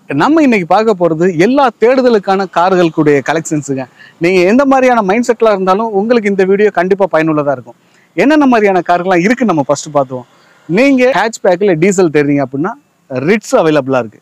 நம்ம இன்னைக்கு பார்க்க போகிறது எல்லா தேடுதலுக்கான கார்களுக்குடைய கலெக்ஷன்ஸுங்க நீங்கள் எந்த மாதிரியான மைண்ட் செட்டில் இருந்தாலும் உங்களுக்கு இந்த வீடியோ கண்டிப்பாக பயனுள்ளதாக இருக்கும் என்னென்ன மாதிரியான கார்கள்லாம் இருக்குது நம்ம ஃபஸ்ட்டு பார்த்துவோம் நீங்கள் ஹேட்ச் பேக்கில் டீசல் தேடுறீங்க அப்படின்னா ரிட்ஸ் அவைலபிளாக இருக்குது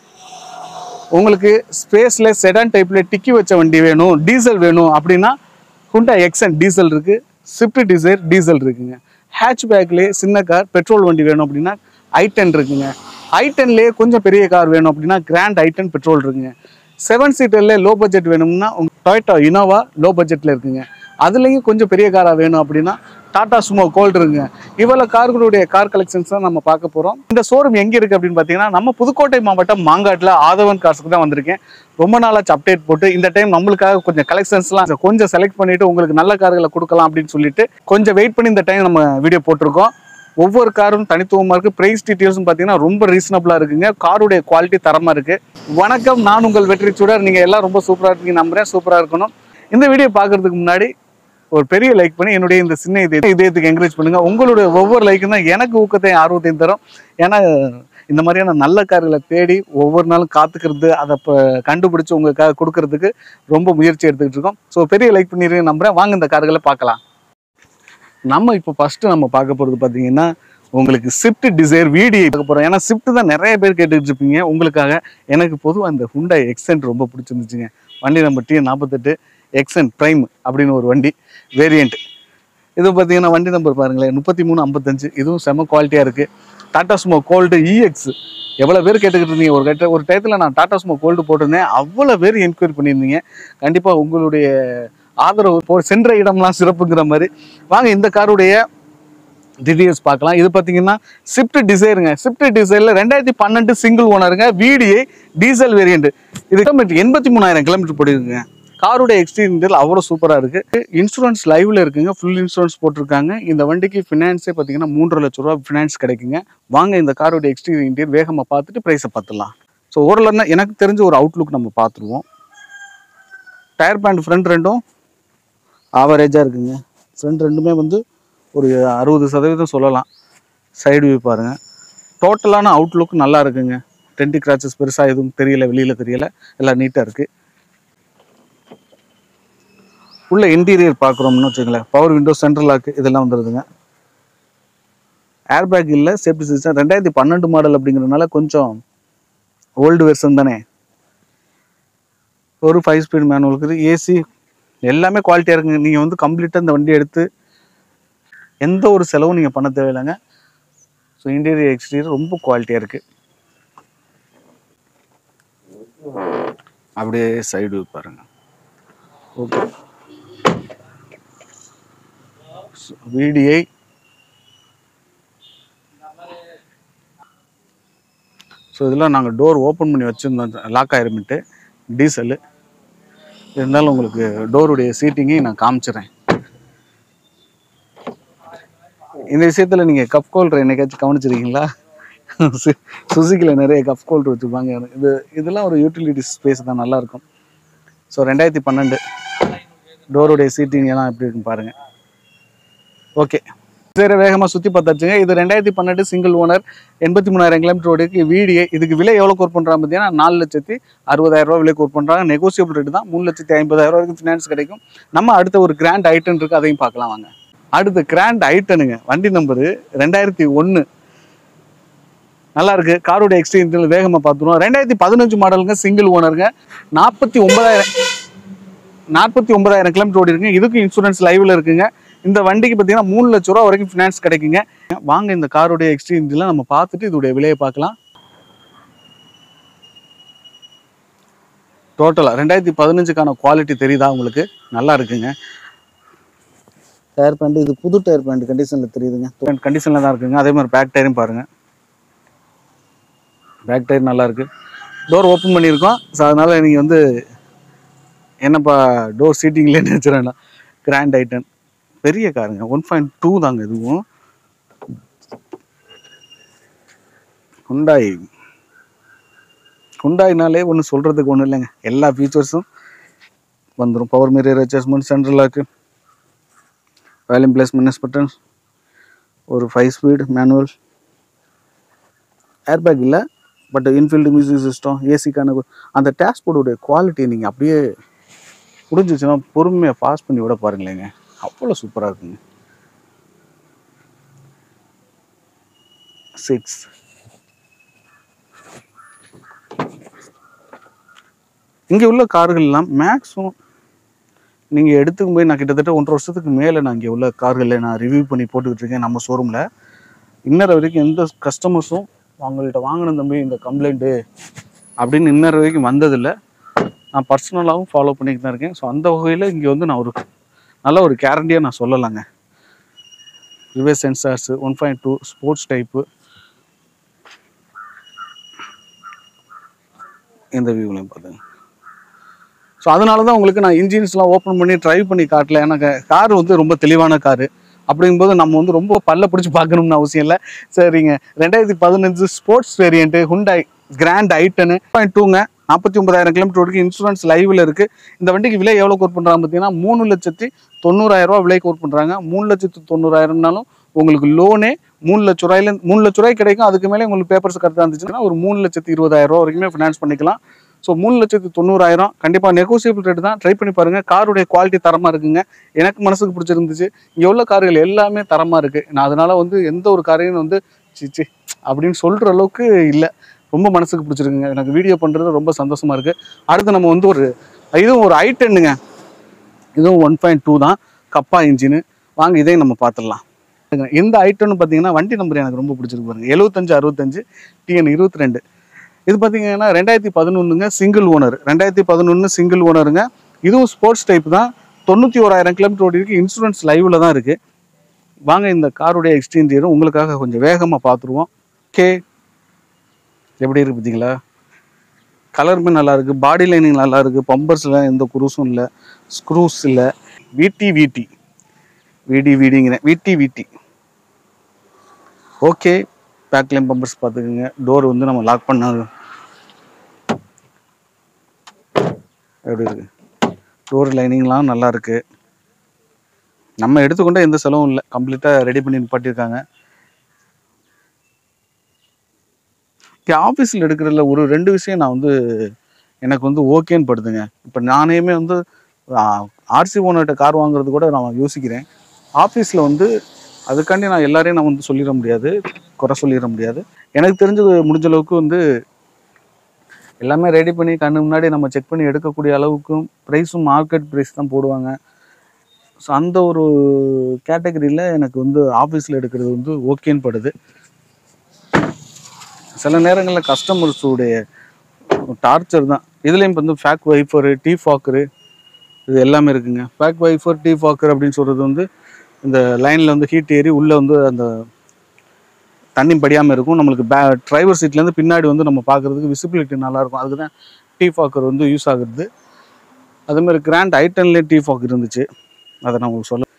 உங்களுக்கு ஸ்பேஸில் செடான் டைப்பில் டிக்கி வச்ச வண்டி வேணும் டீசல் வேணும் அப்படின்னா ஹுண்டா எக்ஸன் டீசல் இருக்குது ஸ்விஃப்ட் டிசைர் டீசல் இருக்குங்க ஹேட்ச் பேக்லேயே சின்ன கார் பெட்ரோல் வண்டி வேணும் அப்படின்னா ஐ டென் இருக்குங்க ஐ டென்லேயே கொஞ்சம் பெரிய கார் வேணும் அப்படின்னா கிராண்ட் ஐ டென் பெட்ரோல் இருக்குங்க செவன் சீட்டரில் லோ பட்ஜெட் வேணும்னா உங்க டொயட்டா இனோவா லோ பட்ஜெட்டில் இருக்குங்க அதுலேயும் கொஞ்சம் பெரிய காராக வேணும் அப்படின்னா டாடா சுமோ கோல்டு இருக்குங்க இவ்வளோ கார்களுடைய கார் கலெக்ஷன்ஸ் தான் நம்ம பார்க்க போகிறோம் இந்த ஷோரூம் எங்கே இருக்குது அப்படின்னு பார்த்தீங்கன்னா நம்ம புதுக்கோட்டை மாவட்டம் மாங்காட்டில் ஆதவன் கார்ஸுக்கு தான் வந்திருக்கேன் ரொம்ப நாளாச்சு அப்டேட் போட்டு இந்த டைம் நம்மளுக்காக கொஞ்சம் கலெக்ஷன்ஸ்லாம் கொஞ்சம் செலக்ட் பண்ணிட்டு உங்களுக்கு நல்ல கார்களை கொடுக்கலாம் அப்படின்னு சொல்லிட்டு கொஞ்சம் வெயிட் பண்ணி இந்த டைம் நம்ம வீடியோ போட்டிருக்கோம் ஒவ்வொரு காரும் தனித்துவமாக இருக்குது ப்ரைஸ் டீட்டெயில்ஸும் பார்த்தீங்கன்னா ரொம்ப ரீசனபிளாக இருக்குங்க காருடைய குவாலிட்டி தரமாக இருக்குது வணக்கம் நான் உங்கள் வெற்றி சுடர் நீங்கள் எல்லாம் ரொம்ப சூப்பராக இருக்கீங்க நம்புறேன் சூப்பராக இருக்கணும் இந்த வீடியோ பார்க்கறதுக்கு முன்னாடி ஒரு பெரிய லைக் பண்ணி என்னுடைய இந்த சின்ன இதய இதயத்துக்கு என்கரேஜ் பண்ணுங்க உங்களுடைய ஒவ்வொரு லைக்கும் தான் எனக்கு ஊக்கத்தையும் ஆர்வத்தையும் தரும் ஏன்னா இந்த மாதிரியான நல்ல கார்களை தேடி ஒவ்வொரு நாளும் காத்துக்கிறது அதை இப்போ கண்டுபிடிச்சு உங்களுக்காக கொடுக்கறதுக்கு ரொம்ப முயற்சி எடுத்துக்கிட்டு இருக்கோம் ஸோ பெரிய லைக் பண்ணிடுறேன் நம்புறேன் வாங்க இந்த கார்களை பார்க்கலாம் நம்ம இப்போ ஃபஸ்ட்டு நம்ம பார்க்க போகிறது பார்த்தீங்கன்னா உங்களுக்கு ஸ்விஃப்ட் டிசைர் வீடியோ பார்க்க போகிறோம் ஏன்னா ஸ்விஃப்ட் தான் நிறைய பேர் கேட்டுட்டு இருப்பீங்க உங்களுக்காக எனக்கு பொதுவாக அந்த ஹுண்டா எக்ஸென்ட் ரொம்ப பிடிச்சிருந்துச்சுங்க வண்டி நம்பர் டி நாற்பத்தெட்டு எக்ஸென்ட் ப்ரைம் அப்படின்னு ஒரு வண்டி வேரியண்ட் இது பார்த்தீங்கன்னா வண்டி நம்பர் பாருங்களேன் முப்பத்தி மூணு ஐம்பத்தஞ்சு இதுவும் செம குவாலிட்டியாக இருக்குது டாடா சுமோ கோல்டு இஎக்ஸ் எவ்வளோ பேர் கேட்டுக்கிட்டு இருந்தீங்க ஒரு கட்ட ஒரு டயத்தில் நான் டாடா சுமோ கோல்டு போட்டிருந்தேன் அவ்வளோ பேர் என்கொயரி பண்ணியிருந்தீங்க கண்டிப்பாக உங்களுடைய ஆதரவு போ சென்ற இடம்லாம் சிறப்புங்கிற மாதிரி வாங்க இந்த காருடைய டீட்டெயில்ஸ் பார்க்கலாம் இது பார்த்தீங்கன்னா ஸ்விஃப்ட் டிசைருங்க ஸ்விஃப்ட் டிசைரில் ரெண்டாயிரத்தி பன்னெண்டு சிங்கிள் ஓனருங்க விடிஐ டீசல் வேரியண்ட் இது கிலோமீட்டர் எண்பத்தி மூணாயிரம் கிலோமீட்டர் போடுதுங்க காருடைய எக்ஸ்டீரியர் அவ்வளோ சூப்பராக இருக்குது இன்சூரன்ஸ் லைவ்ல இருக்குங்க ஃபுல் இன்சூரன்ஸ் போட்டிருக்காங்க இந்த வண்டிக்கு ஃபினான்ஸே பார்த்தீங்கன்னா மூன்றரை லட்ச ரூபா ஃபினான்ஸ் கிடைக்குங்க வாங்க இந்த காருடைய எக்ஸ்டீரியர் வேகமாக பார்த்துட்டு ப்ரைஸை பார்த்துடலாம் ஸோ ஓரளவுனா எனக்கு தெரிஞ்ச ஒரு அவுட்லுக் நம்ம பார்த்துருவோம் டயர் பேண்ட் ஃப்ரண்ட் ரெண்டும் ஆவரேஜாக இருக்குங்க ஃப்ரண்ட் ரெண்டுமே வந்து ஒரு அறுபது சதவீதம் சொல்லலாம் சைடு வியூ பாருங்க டோட்டலான அவுட்லுக் நல்லா இருக்குங்க டென்டி கிராச்சஸ் பெருசாக எதுவும் தெரியல வெளியில் தெரியல எல்லாம் நீட்டாக இருக்குது உள்ள இன்டீரியர் பார்க்குறோம்னு வச்சுங்களேன் பவர் விண்டோ சென்ட்ரல் லாக்கு இதெல்லாம் வந்துடுதுங்க ஏர் பேக் இல்லை சேஃப்டி சிஸ்டம் ரெண்டாயிரத்தி பன்னெண்டு மாடல் அப்படிங்கிறதுனால கொஞ்சம் ஓல்டு வெர்ஷன் தானே ஒரு ஃபைவ் ஸ்பீட் மேனுவல் இருக்குது ஏசி எல்லாமே குவாலிட்டியாக இருக்குங்க நீங்கள் வந்து கம்ப்ளீட்டாக இந்த வண்டி எடுத்து எந்த ஒரு செலவும் நீங்கள் பண்ண தேவையில்லைங்க ஸோ இன்டீரியர் எக்ஸ்டீரியர் ரொம்ப குவாலிட்டியாக இருக்குது அப்படியே சைடு பாருங்க ஓகே விடிஐ ஸோ இதெல்லாம் நாங்கள் டோர் ஓப்பன் பண்ணி வச்சுருந்தோம் லாக் ஆயிருமிட்டு டீசலு இருந்தாலும் உங்களுக்கு டோருடைய சீட்டிங்கையும் நான் காமிச்சிடுறேன் இந்த விஷயத்தில் நீங்கள் கப் கோல்டர் என்னைக்காச்சும் கவனிச்சிருக்கீங்களா சு- சுசுக்கியில் நிறைய கப் கோல்டர் வச்சுருப்பாங்க இது இதெல்லாம் ஒரு யூட்டிலிட்டி ஸ்பேஸ் தான் நல்லாயிருக்கும் ஸோ ரெண்டாயிரத்தி பன்னெண்டு டோருடைய சீட்டிங் எல்லாம் எப்படி இருக்குன்னு பாருங்கள் ஓகே சரி வேகமாக சுற்றி பார்த்தாச்சுங்க இது ரெண்டாயிரத்தி பன்னெண்டு சிங்கிள் ஓனர் எண்பத்தி மூணாயிரம் கிலோமீட்டர் ஓடிக்கு வீடியே இதுக்கு விலை எவ்வளோ கோர் பண்ணுறாங்க பார்த்தீங்கன்னா நாலு லட்சத்தி அறுபதாயிரம் ரூபா விலை கோர் பண்ணுறாங்க நெகோசியபிள் ரேட்டு தான் மூணு லட்சத்தி ஐம்பதாயிரம் ரூபா வரைக்கும் ஃபினான்ஸ் கிடைக்கும் நம்ம அடுத்த ஒரு கிராண்ட் ஐட்டன் இருக்குது அதையும் பார்க்கலாம் வாங்க அடுத்து கிராண்ட் ஐட்டனுங்க வண்டி நம்பரு ரெண்டாயிரத்தி ஒன்று நல்லா இருக்கு காரோட எக்ஸ்டீரியர் வேகமாக பார்த்துருவோம் ரெண்டாயிரத்தி பதினஞ்சு மாடலுங்க சிங்கிள் ஓனருங்க நாற்பத்தி ஒன்பதாயிரம் நாற்பத்தி ஒன்பதாயிரம் கிலோமீட்டர் ஓடி இருக்குங்க இதுக்கும் இன்சூரன்ஸ் லைவ்ல இருக்குங்க இந்த வண்டிக்கு பார்த்தீங்கன்னா மூணு லட்ச ரூபா வரைக்கும் ஃபினான்ஸ் கிடைக்குங்க வாங்க இந்த காரோடைய எக்ஸ்டீரியர்லாம் நம்ம பார்த்துட்டு இதோடைய விலையை பார்க்கலாம் டோட்டலாக ரெண்டாயிரத்தி பதினஞ்சுக்கான குவாலிட்டி தெரியுதா உங்களுக்கு நல்லா இருக்குங்க டயர் பேண்ட் இது புது டயர் பேண்ட் கண்டிஷனில் தெரியுதுங்க கண்டிஷனில் தான் இருக்குங்க அதே மாதிரி பேக் டயரும் பாருங்க பேக் டயர் நல்லா இருக்கு டோர் ஓப்பன் பண்ணியிருக்கோம் ஸோ அதனால நீங்கள் வந்து என்னப்பா டோர் சீட்டிங்லேயே நினச்சிடா கிராண்ட் ஐட்டன் பெரிய காருங்க ஒன் பாயிண்ட் டூ தாங்க இதுவும் ஹுண்டாய் ஹுண்டாய்னாலே ஒன்றும் சொல்கிறதுக்கு ஒன்றும் இல்லைங்க எல்லா ஃபீச்சர்ஸும் வந்துடும் power mirror adjustment central lock volume placement button ஒரு ஃபைவ் ஸ்பீட் மேனுவல் ஏர்பேக் இல்லை பட் இன்ஃபீல்டு மியூசிக் சிஸ்டம் ஏசிக்கான அந்த டேஷ்போர்டுடைய குவாலிட்டியை நீங்கள் அப்படியே புரிஞ்சிச்சுன்னா பொறுமையாக பாஸ் பண்ணி விட பாருங்களேங்க அவ்வளோ சூப்பராக இருக்குங்க சிக்ஸ் இங்கே உள்ள கார்கள்லாம் மேக்ஸிமம் நீங்கள் எடுத்துக்கும் போய் நான் கிட்டத்தட்ட ஒன்றரை வருஷத்துக்கு மேலே நான் இங்கே உள்ள கார்களில் நான் ரிவ்யூ பண்ணி போட்டுக்கிட்டு இருக்கேன் நம்ம ஷோரூமில் இன்னற வரைக்கும் எந்த கஸ்டமர்ஸும் அவங்கள்ட்ட வாங்கின தம்பி இந்த கம்ப்ளைண்ட்டு அப்படின்னு இன்னற வரைக்கும் வந்ததில்லை நான் பர்சனலாகவும் ஃபாலோ பண்ணிட்டு தான் இருக்கேன் ஸோ அந்த வகையில் இங்கே வந்து நான் ஒரு நல்ல ஒரு கேரண்டியாக நான் சொல்லலாங்க reverse sensors one point two sports type இந்த வியூலையும் பார்த்துங்க ஸோ அதனால தான் உங்களுக்கு நான் இன்ஜின்ஸ்லாம் ஓப்பன் பண்ணி ட்ரைவ் பண்ணி காட்டல ஏன்னா கார் வந்து ரொம்ப தெளிவான காரு அப்படிங்கும்போது நம்ம வந்து ரொம்ப பல்ல பிடிச்சி பார்க்கணும்னு அவசியம் இல்லை சரிங்க ரெண்டாயிரத்தி பதினஞ்சு sports variant Hyundai Grand i ten point டூங்க நாற்பத்தி ஒன்பதாயிரம் கிலோமீட்டர் வரைக்கும் இன்சூரன்ஸ் லைவில் இருக்குது இந்த வண்டிக்கு விலை எவ்வளோ கோட் பண்ணுறாங்க பார்த்தீங்கன்னா மூணு லட்சத்தி தொண்ணூறாயிரம் ரூபா விலை கோட் பண்ணுறாங்க மூணு லட்சத்தி தொண்ணூறாயிரம்னாலும் உங்களுக்கு லோனே மூணு லட்ச ரூபாயில மூணு லட்ச ரூபாய் கிடைக்கும் அதுக்கு மேலே உங்களுக்கு பேப்பர்ஸ் கரெக்டாக இருந்துச்சுன்னா ஒரு மூணு லட்சத்தி இருபதாயிரம் ரூபா வரைக்குமே ஃபினான்ஸ் பண்ணிக்கலாம் ஸோ மூணு லட்சத்தி தொண்ணூறாயிரம் கண்டிப்பாக நெகோசியபிள் ரேட் தான் ட்ரை பண்ணி பாருங்கள் காருடைய குவாலிட்டி தரமாக இருக்குங்க எனக்கு மனசுக்கு பிடிச்சிருந்துச்சு இங்கே உள்ள கார்கள் எல்லாமே தரமாக இருக்குது நான் அதனால் வந்து எந்த ஒரு காரையும் வந்து சிச்சி அப்படின்னு சொல்கிற அளவுக்கு இல்லை ரொம்ப மனசுக்கு பிடிச்சிருக்குங்க எனக்கு வீடியோ பண்ணுறது ரொம்ப சந்தோஷமாக இருக்குது அடுத்து நம்ம வந்து ஒரு இதுவும் ஒரு ஐ டென்னுங்க இதுவும் ஒன் பாயிண்ட் டூ தான் கப்பா இன்ஜினு வாங்க இதையும் நம்ம பார்த்துடலாம் இந்த ஐட்டம்னு பார்த்தீங்கன்னா வண்டி நம்பர் எனக்கு ரொம்ப பிடிச்சிருக்கு பாருங்க எழுபத்தஞ்சு அறுபத்தஞ்சு டிஎன் இருபத்தி ரெண்டு இது பார்த்தீங்கன்னா ரெண்டாயிரத்தி பதினொன்றுங்க சிங்கிள் ஓனர் ரெண்டாயிரத்தி பதினொன்று சிங்கிள் ஓனருங்க இதுவும் ஸ்போர்ட்ஸ் டைப் தான் தொண்ணூற்றி ஓராயிரம் கிலோமீட்டர் ஓடி இருக்கு இன்சூரன்ஸ் லைவில் தான் இருக்குது வாங்க இந்த காருடைய எக்ஸ்டீரியரும் உங்களுக்காக கொஞ்சம் வேகமாக பார்த்துருவோம் ஓகே எப்படி இருக்கு பார்த்தீங்களா கலருமே நல்லா இருக்கு பாடி லைனிங் நல்லா இருக்கு பம்பர்ஸ்ல எந்த குரூஸும் இல்லை ஸ்க்ரூஸ் இல்லை விடி விடி விடி விடிங்கிறேன் விடி விடி ஓகே பேக்லைன் பம்பர்ஸ் பார்த்துக்குங்க டோர் வந்து நம்ம லாக் பண்ண எப்படி இருக்கு டோர் லைனிங்லாம் நல்லா இருக்கு நம்ம எடுத்துக்கொண்ட எந்த செலவும் இல்லை கம்ப்ளீட்டாக ரெடி பண்ணி நிப்பாட்டியிருக்காங்க ஆஃபீஸில் எடுக்கிறதுல ஒரு ரெண்டு விஷயம் நான் வந்து எனக்கு வந்து ஓகேன்னு படுதுங்க இப்போ நானேமே வந்து ஆர்சி ஓனர்கிட்ட கார் வாங்குறது கூட நான் யோசிக்கிறேன் ஆஃபீஸில் வந்து அதுக்காண்டி நான் எல்லாரையும் நான் வந்து சொல்லிட முடியாது குறை சொல்லிட முடியாது எனக்கு தெரிஞ்சது முடிஞ்ச அளவுக்கு வந்து எல்லாமே ரெடி பண்ணி கண்ணு முன்னாடி நம்ம செக் பண்ணி எடுக்கக்கூடிய அளவுக்கும் ப்ரைஸும் மார்க்கெட் ப்ரைஸ் தான் போடுவாங்க ஸோ அந்த ஒரு கேட்டகரியில் எனக்கு வந்து ஆஃபீஸில் எடுக்கிறது வந்து ஓகேன்னு படுது சில நேரங்களில் கஸ்டமர்ஸுடைய டார்ச்சர் தான் இதுலேயும் வந்து ஃபேக் வைஃபரு டீ ஃபாக்கரு இது எல்லாமே இருக்குங்க ஃபேக் வைஃபர் டீ ஃபாக்கர் அப்படின்னு சொல்கிறது வந்து இந்த லைனில் வந்து ஹீட் ஏறி உள்ளே வந்து அந்த தண்ணி படியாமல் இருக்கும் நம்மளுக்கு பே டிரைவர் சீட்லேருந்து பின்னாடி வந்து நம்ம பார்க்குறதுக்கு விசிபிலிட்டி நல்லாயிருக்கும் அதுக்கு தான் டீ ஃபாக்கர் வந்து யூஸ் ஆகுறது அதே மாதிரி கிராண்ட் ஐட்டன்லேயே டீ ஃபாக் இருந்துச்சு அதை நான் உங்களுக்கு சொல்ல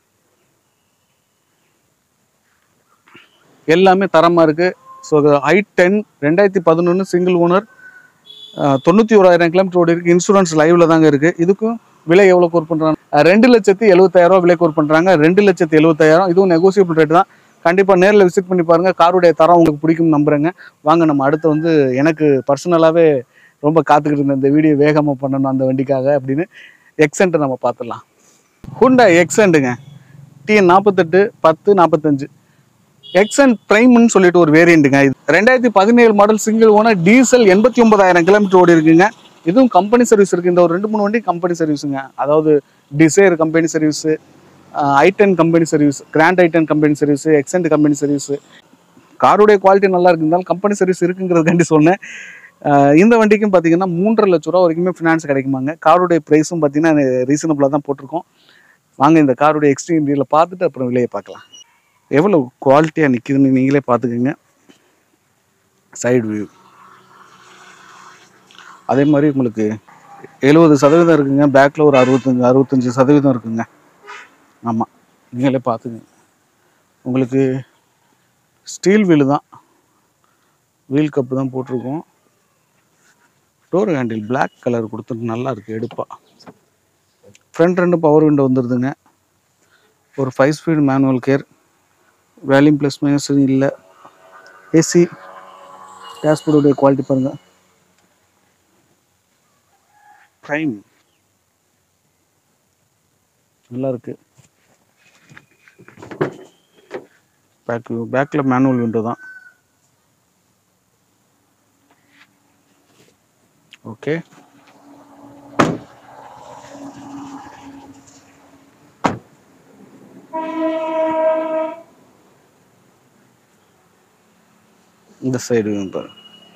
எல்லாமே தரமாக இருக்குது ஸோ ஐ டென் ரெண்டாயிரத்தி பதினொன்று சிங்கிள் ஓனர் தொண்ணூற்றி ஓராயிரம் கிலோமீட்டர் ஓடி இருக்குது இன்சூரன்ஸ் லைவில் தாங்க இருக்குது இதுக்கும் விலை எவ்வளோ கோர் பண்ணுறாங்க ரெண்டு லட்சத்தி எழுபத்தாயிரம் ரூபா விலை கோர் பண்ணுறாங்க ரெண்டு லட்சத்தி எழுபத்தாயிரம் இதுவும் நெகோசியபிள் ரேட் தான் கண்டிப்பாக நேரில் விசிட் பண்ணி பாருங்கள் காருடைய தரம் உங்களுக்கு பிடிக்கும் நம்புறேங்க வாங்க நம்ம அடுத்து வந்து எனக்கு பர்சனலாகவே ரொம்ப காத்துக்கிட்டு இருந்த இந்த வீடியோ வேகமாக பண்ணணும் அந்த வண்டிக்காக அப்படின்னு எக்ஸென்ட்டை நம்ம பார்த்துடலாம் ஹுண்டா எக்ஸென்ட்டுங்க டிஎன் நாற்பத்தெட்டு பத்து நாற்பத்தஞ்சு எக்ஸன் பிரைம்னு சொல்லிட்டு ஒரு வேரியண்ட்டுங்க இது ரெண்டாயிரத்தி பதினேழு மாடல் சிங்கிள் ஓனர் டீசல் எண்பத்தி ஒன்பதாயிரம் கிலோமீட்டர் ஓடி இருக்குங்க இதுவும் கம்பெனி சர்வீஸ் இருக்குது இந்த ஒரு ரெண்டு மூணு வண்டி கம்பெனி சர்வீஸுங்க அதாவது Dzire company service i ten company service Grand i ten company service Xcent company service காருடைய குவாலிட்டி நல்லா இருந்தாலும் கம்பெனி சர்வீஸ் இருக்குங்கிறதுக்காண்டி சொன்னேன் ஆஹ் இந்த வண்டிக்கும் பார்த்தீங்கன்னா மூன்றரை லட்ச ரூபா வரைக்குமே ஃபினான்ஸ் கிடைக்குமாங்க காருடைய ப்ரைஸும் பார்த்தீங்கன்னா ரீசனபிளாக தான் போட்டிருக்கோம் வாங்க இந்த காருடைய எக்ஸ்டீரியரில் பார்த்துட்டு அப்புறம் விலையை பார்க்கலாம் எவ்வளோ குவாலிட்டியாக நிற்கிதுன்னு நீங்களே பார்த்துக்குங்க சைடு வியூ அதே மாதிரி உங்களுக்கு எழுபது சதவீதம் இருக்குங்க பேக்கில் ஒரு அறுபத்தஞ்சு அறுபத்தஞ்சு சதவீதம் இருக்குங்க ஆமாம் நீங்களே பார்த்துக்குங்க உங்களுக்கு ஸ்டீல் வீலு தான் வீல் கப்பு தான் போட்டிருக்கோம் டோர் ஹேண்டில் Black கலர் கொடுத்துட்டு நல்லா இருக்குது எடுப்பா ஃப்ரண்ட் ரெண்டு பவர் விண்டோ வந்துடுதுங்க ஒரு five speed manual gear volume plus minus இல்லை ஏசி டேஷ்போர்டுடைய குவாலிட்டி பாருங்க ப்ரைம் நல்லா இருக்கு பேக் பேக்கில் மேனுவல் விண்டோ தான் ஓகே இந்த சைடு பாரு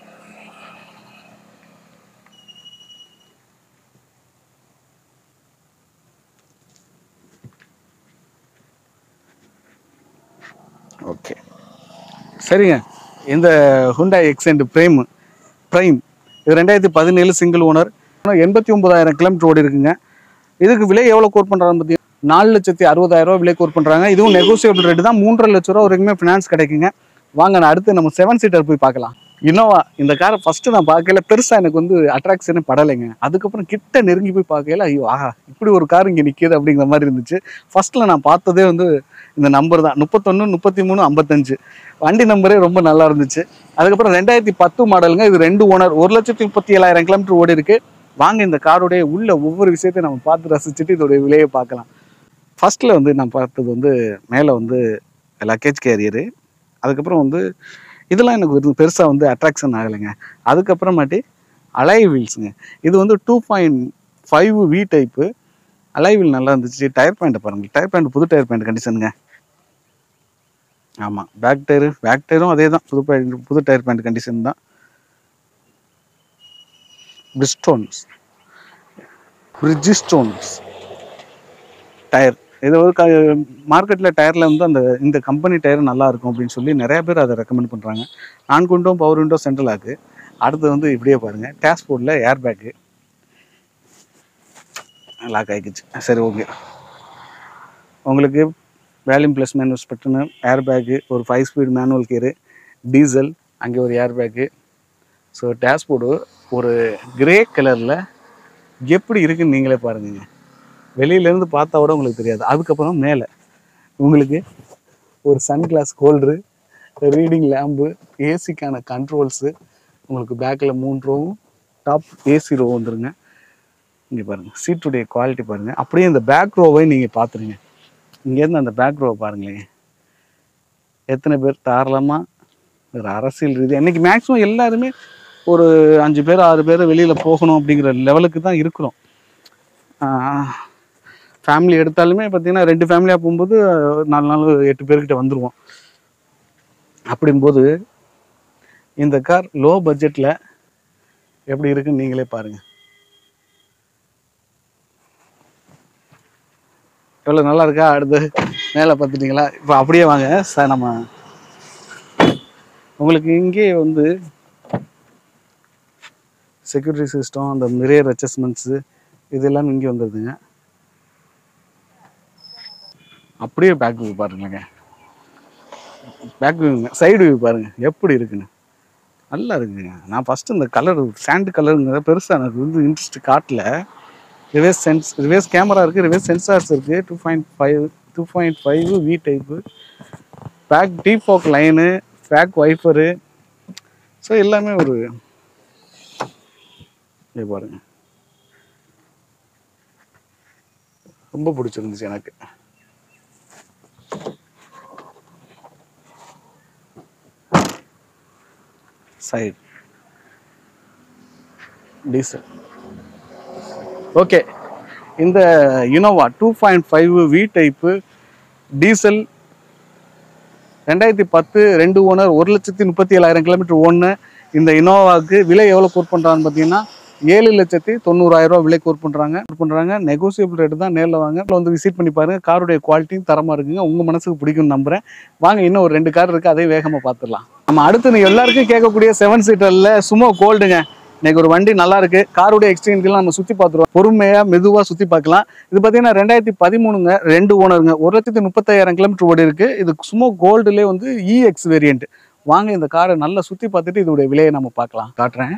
ஓகே சரிங்க இந்த ஹுண்டா எக்ஸெண்ட் பிரேம் ப்ரைம் இது ரெண்டாயிரத்தி பதினேழு சிங்கிள் ஓனர் எண்பத்தி ஒன்பதாயிரம் கிலோமீட்டர் ஓடி இருக்குங்க இதுக்கு விலை எவ்வளோ கோட் பண்ணுறாங்க பார்த்தீங்கன்னா நாலு லட்சத்தி அறுபதாயிரம் ரூபா விலை கோட் பண்ணுறாங்க இதுவும் நெகோசியபிள் ரேட்டு தான் மூன்றரை லட்ச ரூபா வரைக்குமே ஃபினான்ஸ் கிடைக்குங்க வாங்க நான் அடுத்து நம்ம செவன் சீட்டர் போய் பார்க்கலாம் இன்னோவா இந்த காரை ஃபஸ்ட்டு நான் பார்க்கல பெருசாக எனக்கு வந்து அட்ராக்ஷனே படலைங்க அதுக்கப்புறம் கிட்ட நெருங்கி போய் பார்க்கல ஐயோ ஆஹா இப்படி ஒரு கார் இங்கே நிற்கிது அப்படிங்கிற மாதிரி இருந்துச்சு ஃபர்ஸ்ட்டில் நான் பார்த்ததே வந்து இந்த நம்பர் தான் முப்பத்தொன்று முப்பத்தி மூணு ஐம்பத்தஞ்சு வண்டி நம்பரே ரொம்ப நல்லா இருந்துச்சு அதுக்கப்புறம் ரெண்டாயிரத்தி பத்து மாடலுங்க இது ரெண்டு ஓனர் ஒரு லட்சத்தி முப்பத்தி ஏழாயிரம் கிலோமீட்டர் ஓடி இருக்கு வாங்க இந்த காரோடைய உள்ள ஒவ்வொரு விஷயத்தையும் நம்ம பார்த்து ரசிச்சுட்டு இதோடைய விலையை பார்க்கலாம் ஃபர்ஸ்ட்ல வந்து நான் பார்த்தது வந்து மேலே வந்து லக்கேஜ் கேரியரு அதுக்கப்புறம் வந்து இதெல்லாம் எனக்கு ஒரு பெருசாக வந்து அட்ராக்ஷன் ஆகலைங்க அதுக்கப்புறமாட்டி அலை வீல்ஸுங்க இது வந்து two point five V type alloy wheel நல்லா இருந்துச்சு டயர் பாயிண்ட்டை பாருங்க டயர் பாயிண்ட் புது டயர் பாயிண்ட் கண்டிஷனுங்க ஆமாம் பேக் டயரு பேக் டயரும் அதே தான் புது பாயிண்ட் புது டயர் பாயிண்ட் கண்டிஷன் தான் பிரிஸ்டோன்ஸ் பிரிட்ஜிஸ்டோன்ஸ் டயர் இது ஒரு க மார்க்கெட்டில் டயரில் வந்து அந்த இந்த கம்பெனி டயர் நல்லா இருக்கும் அப்படின்னு சொல்லி நிறைய பேர் அதை ரெக்கமெண்ட் பண்ணுறாங்க நான் குண்டோ பவர் விண்டோ சென்ட்ரல் ஆக்கு அடுத்து வந்து இப்படியே பாருங்கள் டேஷ்போர்டில் ஏர் பேக்கு லாக் ஆகிக்குச்சு சரி ஓகே உங்களுக்கு வேல்யூம் ப்ளஸ் மேனுவல் ஸ்பெக்ட்னு ஏர் பேக்கு ஒரு five speed manual car diesel அங்கே ஒரு ஏர் பேக்கு ஸோ டேஷ்போர்டு ஒரு கிரே கலரில் எப்படி இருக்குன்னு நீங்களே பாருங்கங்க வெளியிலேருந்து பார்த்தா கூட உங்களுக்கு தெரியாது அதுக்கப்புறம் மேலே உங்களுக்கு ஒரு sun glass holder reading lamp ஏசிக்கான கண்ட்ரோல்ஸு உங்களுக்கு பேக்கில் மூணு ரோவும் டாப் ஏசி ரோ வந்துருங்க இங்கே பாருங்கள் சீட்டுடைய குவாலிட்டி பாருங்கள் அப்படியே இந்த பேக் ரோவை நீங்கள் பார்த்துருங்க இங்கேருந்து அந்த பேக் ரோவை பாருங்களேன் எத்தனை பேர் தாராளமாக ஒரு அரசியல் ரீதி இன்னைக்கு மேக்ஸிமம் எல்லாருமே ஒரு அஞ்சு பேர் ஆறு பேர் வெளியில் போகணும் அப்படிங்கிற லெவலுக்கு தான் இருக்கிறோம் ஃபேமிலி எடுத்தாலுமே பார்த்தீங்கன்னா ரெண்டு ஃபேமிலியாக போகும்போது நாலு நாள் எட்டு பேர்கிட்ட வந்துடுவோம் அப்படிங்கும்போது இந்த கார் லோ பட்ஜெட்டில் எப்படி இருக்குன்னு நீங்களே பாருங்கள் எவ்வளோ நல்லா இருக்கா அடுத்து மேலே பார்த்துட்டிங்களா இப்போ அப்படியே வாங்க சார் நம்ம உங்களுக்கு இங்கே வந்து செக்யூரிட்டி சிஸ்டம் அந்த மிரர் அட்ஜஸ்ட்மெண்ட்ஸு இது எல்லாம் இங்கே வந்துடுதுங்க அப்படியே பேக் வியூ பாருங்களேங்க பேக் வியூங்க சைடு வியூ பாருங்க எப்படி இருக்குன்னு நல்லா இருக்குங்க நான் ஃபஸ்ட்டு இந்த கலர் சாண்டு கலருங்கிறத பெருசாக எனக்கு வந்து இன்ட்ரெஸ்ட் காட்டல ரிவேஸ் சென்ஸ் ரிவேஸ் கேமரா இருக்குது ரிவேஸ் சென்சார்ஸ் இருக்குது two point five two point five V type back defog line back wiper so எல்லாமே ஒரு இங்க பாருங்க ரொம்ப பிடிச்சிருந்துச்சு எனக்கு சைடு டீசல் ஓகே இந்த Innova two point five V type diesel ரெண்டாயிரத்தி பத்து ரெண்டு ஓனர் ஒரு லட்சத்தி முப்பத்தி ஏழாயிரம் கிலோமீட்டர் ஓடுன இந்த இனோவாவுக்கு விலை எவ்வளோ கோட் பண்ணுறாங்கன்னு பார்த்தீங்கன்னா ஏழு லட்சத்தி தொண்ணூறாயிரம் ரூபா விலை கோட் பண்ணுறாங்க கோட் பண்ணுறாங்க நெகோசியபிள் ரேட்டு தான் நேரில் வாங்க இப்போ வந்து விசிட் பண்ணி பாருங்க காருடைய குவாலிட்டியும் தரமாக இருக்குங்க உங்கள் மனசுக்கு பிடிக்கும்னு நம்புறேன் வாங்க இன்னும் ஒரு ரெண்டு கார் இருக்குது அதையும் வேகமாக பார்த்துடலாம் நம்ம அடுத்து நீ எல்லாருக்கும் கேட்கக்கூடிய செவன் சீட்டரில் சும்மா கோல்டுங்க இன்னைக்கு ஒரு வண்டி நல்லா இருக்கு காருடைய எக்ஸ்டீரியர்லாம் நம்ம சுற்றி பார்த்துருவோம் பொறுமையாக மெதுவாக சுற்றி பார்க்கலாம் இது பார்த்தீங்கன்னா ரெண்டாயிரத்தி பதிமூணுங்க ரெண்டு ஓனருங்க ஒரு லட்சத்தி முப்பத்தாயிரம் கிலோமீட்டர் ஓடி இருக்கு இது சும்மா கோல்டுலேயே வந்து இஎக்ஸ் வேரியன்ட் வாங்க இந்த காரை நல்லா சுற்றி பார்த்துட்டு இதோடைய விலையை நம்ம பார்க்கலாம் காட்டுறேன்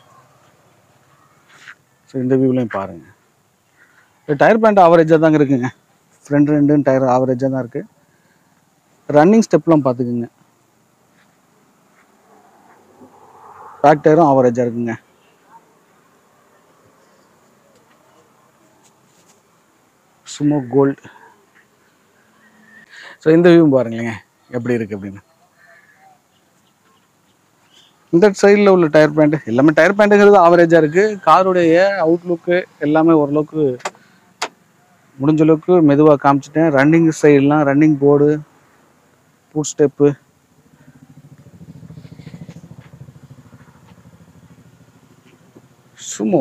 ஸோ இந்த வியூலையும் பாருங்க இது டயர் பேண்ட் ஆவரேஜாக தாங்க இருக்குங்க ஃப்ரண்ட் ரெண்டு டயர் ஆவரேஜாக தான் இருக்கு ரன்னிங் ஸ்டெப்லாம் பார்த்துக்குங்க பேக் டயரும் ஆவரேஜாக இருக்குங்க சுமோ கோல்டு ஸோ இந்த வியூ பாருங்களேங்க எப்படி இருக்குது அப்படின்னு இந்த சைடில் உள்ள டயர் பேண்ட் எல்லாமே டயர் பேண்ட்டுங்கிறது ஆவரேஜாக இருக்குது காருடைய அவுட்லுக்கு எல்லாமே ஓரளவுக்கு முடிஞ்ச அளவுக்கு மெதுவாக காமிச்சிட்டேன் ரன்னிங் சைட்லாம் running board foot step Sumo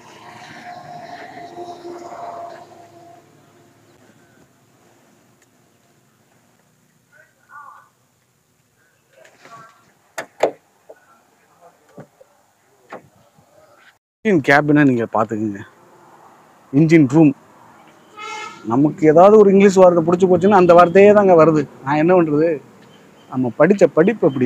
engine கேபினை நீங்கள் பார்த்துக்குங்க இன்ஜின் ரூம் நமக்கு ஏதாவது ஒரு இங்கிலீஷ் வார்த்தை பிடிச்சி போச்சுன்னா அந்த வார்த்தையே தாங்க வருது நான் என்ன பண்ணுறது நம்ம படித்த படிப்பு அப்படி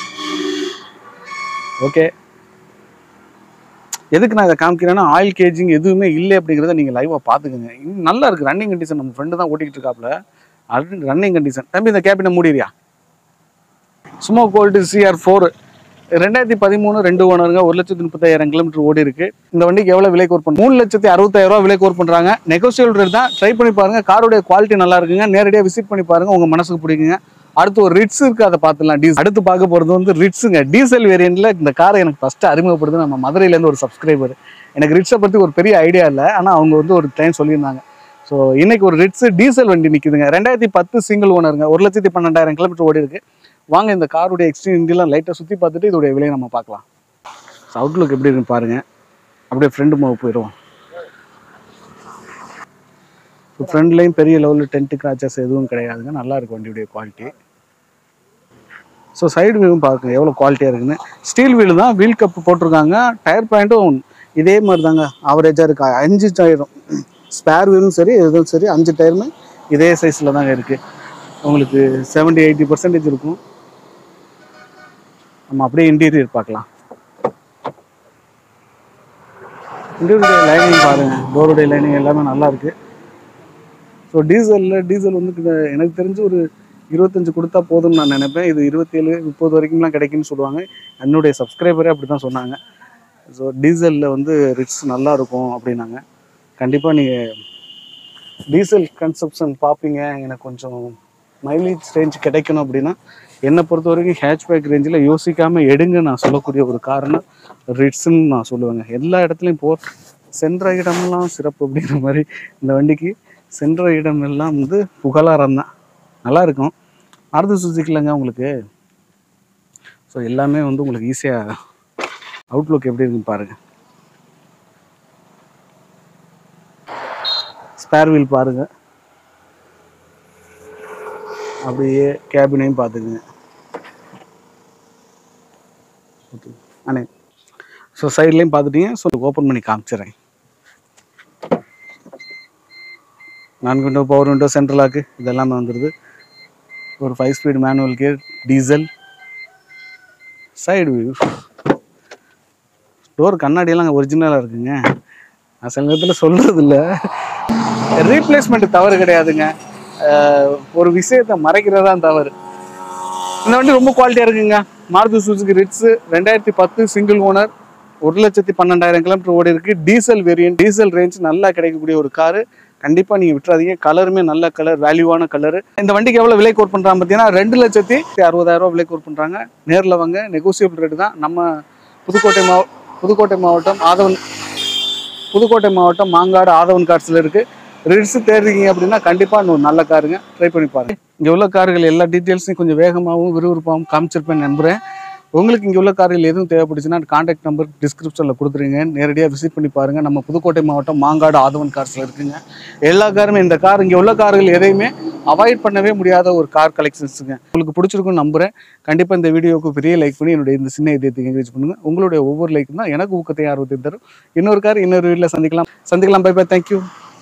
ஓகே எதுக்கு நான் இதை காமிக்கிறேன்னா ஆயில் கேஜிங் எதுவுமே இல்லை அப்படிங்கிறத நீங்கள் லைவாக பார்த்துக்குங்க இன்னும் நல்லா இருக்குது ரன்னிங் கண்டிஷன் நம்ம ஃப்ரெண்டு தான் ஓட்டிக்கிட்டு இருக்காப்புல அது ரன்னிங் கண்டிஷன் தம்பி இந்த கேபினை மூடிறியா சுமோ கோல்டு சிஆர் ஃபோர் ரெண்டாயிரத்தி பதிமூணு ரெண்டு ஓனருங்க ஒரு லட்சத்தி முப்பத்தாயிரம் கிலோமீட்டர் ஓடி இருக்கு இந்த வண்டிக்கு எவ்வளவு விலை கோர் பண்ண மூணு லட்சத்தி அறுபத்தாயிரம் ரூபாய் விலை கோர் பண்றாங்க நெகோசியபிள் ரேட் தான் ட்ரை பண்ணி பாருங்க காரோடைய குவாலிட்டி நல்லா இருக்குங்க நேரடியாக விசிட் பண்ணி பாருங்க உங்க மனசுக்கு பிடிக்குங்க அடுத்து ஒரு ரிட்ஸ் இருக்கு அதை பார்த்துலாம் டீசல் அடுத்து பார்க்க போறது வந்து ரிட்ஸுங்க டீசல் வேரியண்ட்ல இந்த காரை எனக்கு ஃபர்ஸ்ட் அறிமுகப்படுது நம்ம மதுரையில இருந்து ஒரு சப்ஸ்கிரைபர் எனக்கு ரிட்ஸை பத்தி ஒரு பெரிய ஐடியா இல்லை ஆனா அவங்க வந்து ஒரு டைம் சொல்லியிருந்தாங்க ஸோ இன்னைக்கு ஒரு ரிட்ஸ் டீசல் வண்டி நிக்குதுங்க ரெண்டாயிரத்தி பத்து சிங்கிள் ஓனருங்க ஒரு லட்சத்தி பன்னெண்டாயிரம் கிலோமீட்டர் ஓடி இருக்கு வாங்க இந்த காருடைய எக்ஸ்ட்ரீம் இண்டியெல்லாம் லைட்டாக சுற்றி பார்த்துட்டு இதோடைய விலையை நம்ம பார்க்கலாம் அவுட்லுக் எப்படி இருக்குன்னு பாருங்க அப்படியே ஃப்ரெண்டு மூவ் போயிடுவோம் ஃப்ரண்ட்லேயும் பெரிய லெவலில் டென்ட் கிராச்சஸ் எதுவும் கிடையாதுங்க நல்லா இருக்கு வண்டியுடைய குவாலிட்டி ஸோ சைடு வீலும் பாருங்க எவ்வளோ குவாலிட்டியாக இருக்குன்னு ஸ்டீல் வீல் தான் வீல் கப் போட்டிருக்காங்க டயர் பாயிண்ட்டும் இதே மாதிரி தாங்க ஆவரேஜாக இருக்கு அஞ்சு டயரும் ஸ்பேர் வீலும் சரி எதுவும் சரி அஞ்சு டயருமே இதே சைஸில் தாங்க இருக்குது உங்களுக்கு செவன்டி எயிட்டி பர்சன்டேஜ் இருக்கும் நம்ம அப்படியே இன்டீரியர் பார்க்கலாம் இன்டீரியர் லைனிங் பாருங்க டோருடைய லைனிங் எல்லாமே நல்லா இருக்கு ஸோ டீசலில் டீசல் வந்து கிட்ட- எனக்கு தெரிஞ்சு ஒரு இருபத்தஞ்சு கொடுத்தா போதும்னு நான் நினைப்பேன் இது இருபத்தேழு முப்பது வரைக்கும்லாம் கிடைக்குன்னு சொல்லுவாங்க என்னுடைய சப்ஸ்கிரைபரே அப்படி தான் சொன்னாங்க ஸோ டீசலில் வந்து ரிட்ஸ் நல்லா இருக்கும் அப்படின்னாங்க கண்டிப்பாக நீங்கள் டீசல் கன்சப்ஷன் பார்ப்பீங்க எனக்கு கொஞ்சம் மைலேஜ் ரேஞ்ச் கிடைக்கணும் அப்படின்னா என்னை பொறுத்த வரைக்கும் ஹேட்ச்பேக் ரேஞ்சில் யோசிக்காமல் எடுங்க நான் சொல்லக்கூடிய ஒரு காரணம் ரிட்ஸ்ன்னு நான் சொல்லுவேங்க எல்லா இடத்துலையும் போ சென்ற இடமெல்லாம் சிறப்பு அப்படிங்கிற மாதிரி இந்த வண்டிக்கு சென்ற இடம் எல்லாம் வந்து புகழாரம் தான் நல்லா இருக்கும் அடுத்த சுசுக்கிலங்க உங்களுக்கு ஸோ எல்லாமே வந்து உங்களுக்கு ஈஸியாக அவுட்லுக் எப்படி இருக்குன்னு பாருங்க ஸ்பேர் வீல் பாருங்க அப்படியே கேபினையும் பார்த்துக்குங்க அண்ணே ஸோ சைட்லேயும் பார்த்துட்டீங்க ஸோ ஓப்பன் பண்ணி காமிச்சிடுறேன் நான்கு window power window central lock இதெல்லாமே வந்துடுது ஒரு five speed manual gear diesel side view door கண்ணாடியெல்லாம் ஒரிஜினலாக இருக்குங்க நான் சில நேரத்தில் சொல்கிறது இல்லை ரீப்ளேஸ்மெண்ட் தவறு கிடையாதுங்க அஹ் ஒரு விஷயத்தை மறைக்கிறது தான் தவறு இந்த வண்டி ரொம்ப குவாலிட்டியாக இருக்குங்க மாருதி சுசுகி ரிட்ஸ் ரெண்டாயிரத்தி பத்து சிங்கிள் ஓனர் ஒரு லட்சத்தி பன்னெண்டாயிரம் கிலோமீட்டர் ஓடி இருக்கு டீசல் வேரியன்ட் டீசல் ரேஞ்ச் நல்லா கிடைக்கக்கூடிய ஒரு காரு கண்டிப்பாக நீங்கள் விட்டுறாதீங்க கலருமே நல்ல கலர் வேல்யூவான கலர் இந்த வண்டிக்கு எவ்வளோ விலை கோர் பண்ணுறாங்க பார்த்தீங்கன்னா ரெண்டு லட்சத்தி அறுபதாயிரம் ரூபா விலை கோர் பண்ணுறாங்க நேரில் வாங்க நெகோசியபிள் ரேட்டு தான் நம்ம புதுக்கோட்டை மாவ புதுக்கோட்டை மாவட்டம் ஆதவன் புதுக்கோட்டை மாவட்டம் மாங்காடு ஆதவன் கார்ஸில் இருக்குது ரிட்ஸ் தேடுறீங்க அப்படின்னா கண்டிப்பாக இன்னொரு நல்ல காருங்க ட்ரை பண்ணி பாருங்க இங்கே உள்ள கார்கள் எல்லா டீட்டெயில்ஸையும் கொஞ்சம் வேகமாகவும் விறுவிறுப்பாகவும் காமிச்சிருப்பேன்னு நம்புகிறேன் உங்களுக்கு இங்கே உள்ள கார்கள் எதுவும் தேவைப்படுச்சுன்னா கான்டாக்ட் நம்பர் டிஸ்கிரிப்ஷனில் கொடுத்துருங்க நேரடியாக விசிட் பண்ணி பாருங்கள் நம்ம புதுக்கோட்டை மாவட்டம் மாங்காடு ஆதவன் கார்ஸில் இருக்குங்க எல்லா காருமே இந்த கார் இங்கே உள்ள கார்கள் எதையுமே அவாய்ட் பண்ணவே முடியாத ஒரு கார் கலெக்ஷன்ஸுங்க உங்களுக்கு பிடிச்சிருக்குன்னு நம்புகிறேன் கண்டிப்பாக இந்த வீடியோவுக்கு பெரிய லைக் பண்ணி என்னுடைய இந்த சின்ன இதயத்தை என்கரேஜ் பண்ணுங்கள் உங்களுடைய ஒவ்வொரு லைக்கும் தான் எனக்கு ஊக்கத்தை ஆர்வத்தை தரும் இன்னொரு கார் இன்னொரு வீட்டில் சந்திக்கலாம் சந்திக்கலாம் பை பை தேங்க்யூ